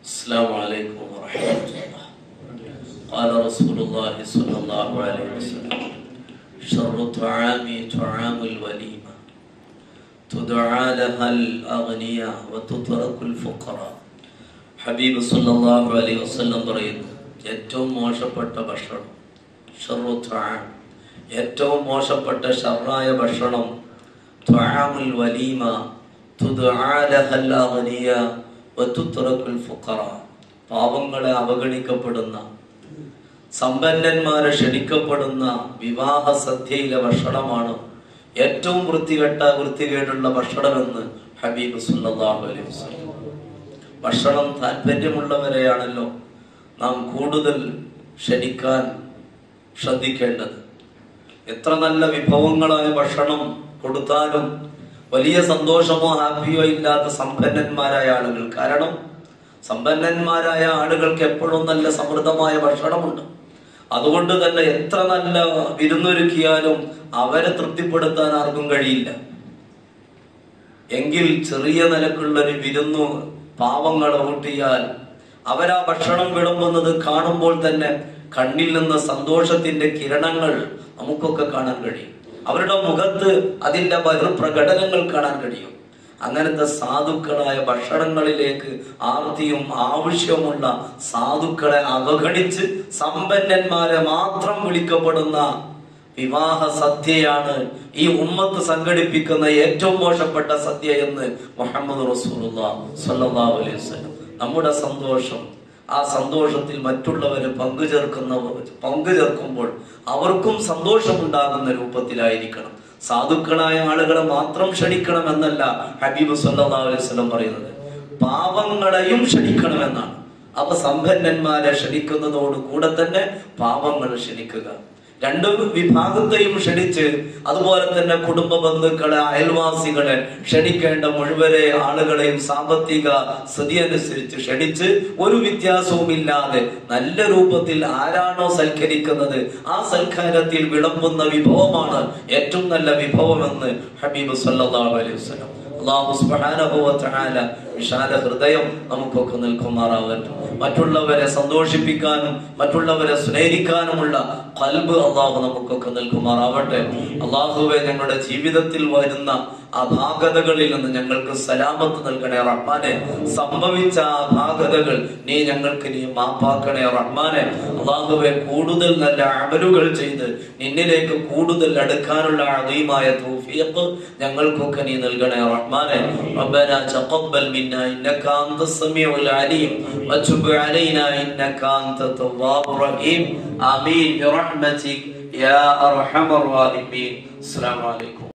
السلام عليكم ورحمة الله قال رسول الله صلى الله عليه وسلم شر الطعام طعام الوليمة تدعى لها الأغنياء وتترك الفقراء ഹബീബ് സല്ലല്ലാഹു അലൈഹി വസല്ലം പറയുന്നു ഏറ്റവും മോശപ്പെട്ട ഭക്ഷണം ഷർറു ത്വആം. ഏറ്റവും മോശപ്പെട്ട ഷർറായ ഭക്ഷണം ത്വആമുൽ വലീമ തുദ്ആ ലഹൽ അഗ്നിയ വതുത്രകുൽ ഫുഖറ പാവങ്ങളെ അവഗണിക്കപ്പെടുന്ന സമ്പന്നന്മാരെ ക്ഷണിക്കപ്പെടുന്ന വിവാഹ സദ്യയിലെ ഭക്ഷണമാണ് ഏറ്റവും വൃത്തികെട്ട വൃത്തികേടുള്ള ഭക്ഷണമെന്ന് ഹബീബ് സല്ലല്ലാഹു അലൈഹി വസല്ലം ഭക്ഷണം താല്പര്യമുള്ളവരെയാണല്ലോ നാം കൂടുതൽ ക്ഷണിക്കാൻ ശ്രദ്ധിക്കേണ്ടത് എത്ര നല്ല വിഭവങ്ങളായ ഭക്ഷണം കൊടുത്താലും വലിയ സന്തോഷമോ ഹാപ്പിയോ ഇല്ലാത്ത സമ്പന്നന്മാരായ ആളുകൾ കാരണം സമ്പന്നന്മാരായ ആളുകൾക്ക് എപ്പോഴും നല്ല സമൃദ്ധമായ ഭക്ഷണമുണ്ട് അതുകൊണ്ട് തന്നെ എത്ര നല്ല വിരുന്നൊരുക്കിയാലും അവരെ തൃപ്തിപ്പെടുത്താൻ ആർക്കും കഴിയില്ല എങ്കിൽ ചെറിയ നിലക്കുള്ള ഒരു വിരുന്നു പാവങ്ങളെ ഊട്ടിയാൽ അവരാ ഭക്ഷണം വിളമ്പുന്നത് കാണുമ്പോൾ തന്നെ കണ്ണിൽ നിന്ന് സന്തോഷത്തിന്റെ കിരണങ്ങൾ നമുക്കൊക്കെ കാണാൻ കഴിയും അവരുടെ മുഖത്ത് അതിന്റെ ബഹിർപ്രകടനങ്ങൾ കാണാൻ കഴിയും അങ്ങനത്തെ സാധുക്കളായ ഭക്ഷണങ്ങളിലേക്ക് ആർത്തിയും ആവശ്യമുള്ള സാധുക്കളെ അവഗണിച്ച് സമ്പന്നന്മാരെ മാത്രം വിളിക്കപ്പെടുന്ന വിവാഹ സദ്യയാണ് ഈ ഉമ്മത്ത് സംഘടിപ്പിക്കുന്ന ഏറ്റവും മോശപ്പെട്ട സദ്യ എന്ന് മുഹമ്മദ് റസൂലുള്ളാഹി അലൈഹി വസല്ലം നമ്മുടെ സന്തോഷം ആ സന്തോഷത്തിൽ മറ്റുള്ളവരെ പങ്കുചേർക്കുന്നവർ പങ്കുചേർക്കുമ്പോൾ അവർക്കും സന്തോഷമുണ്ടാകുന്ന രൂപത്തിലായിരിക്കണം സാധുക്കളായ ആളുകളെ മാത്രം ക്ഷണിക്കണം എന്നല്ല ഹബീബ് സല്ലല്ലാഹു അലൈഹി വസല്ലം പറയുന്നത് പാവങ്ങളെയും ക്ഷണിക്കണമെന്നാണ് അപ്പൊ സമ്പന്നന്മാരെ ക്ഷണിക്കുന്നതോട് കൂടെ തന്നെ പാവങ്ങളെ ക്ഷണിക്കുക രണ്ട് വിഭാഗത്തെയും ക്ഷണിച്ച് അതുപോലെ തന്നെ കുടുംബ ബന്ധുക്കളെ അയൽവാസികളെ ക്ഷണിക്കേണ്ട മുഴുവനെ ആളുകളെയും സാമ്പത്തിക സ്ഥിതി അനുസരിച്ച് ക്ഷണിച്ച് ഒരു വ്യത്യാസവും ഇല്ലാതെ നല്ല രൂപത്തിൽ ആരാണോ സൽക്കരിക്കുന്നത് ആ സൽക്കാരത്തിൽ വിളമ്പുന്ന വിഭവമാണ് ഏറ്റവും നല്ല വിഭവമെന്ന് ഹബീബ് സല്ലല്ലാഹു അലൈഹി വസല്ലം അള്ളാഹു സുബ്ഹാനഹു വ തആല വിശാല ഹൃദയം നമുക്കൊക്കെ നിൽക്കുമാറാവട്ടെ മറ്റുള്ളവരെ സന്തോഷിപ്പിക്കാനും മറ്റുള്ളവരെ സ്നേഹിക്കാനുമുള്ള കൽബ് അള്ളാഹു നമുക്കൊക്കെ നിൽക്കുമാറാവട്ടെ അള്ളാഹുവെ ഞങ്ങളുടെ ജീവിതത്തിൽ വരുന്ന അപാകതകളിൽ നിന്ന് ഞങ്ങൾക്ക് സലാമത്ത് നൽകണേ റഹ്മാനെ സംഭവിച്ച അപാകതകൾ നീ ഞങ്ങൾക്ക് നീ മാപ്പാക്കണേ റഹ്മാനെ അള്ളാഹുവെ കൂടുതൽ നല്ല അമലുകൾ ചെയ്ത് നിന്നിലേക്ക് കൂടുതൽ അടുക്കാനുള്ള അദീമായ തൗഫീഖ് ഞങ്ങൾക്കൊക്കെ നീ നൽകണേ റഹ്മാനെ ربنا تقبل منا انك انت السميع العليم وتب علينا انك انت التواب الرحيم امين برحمتك يا ارحم الراحمين السلام عليكم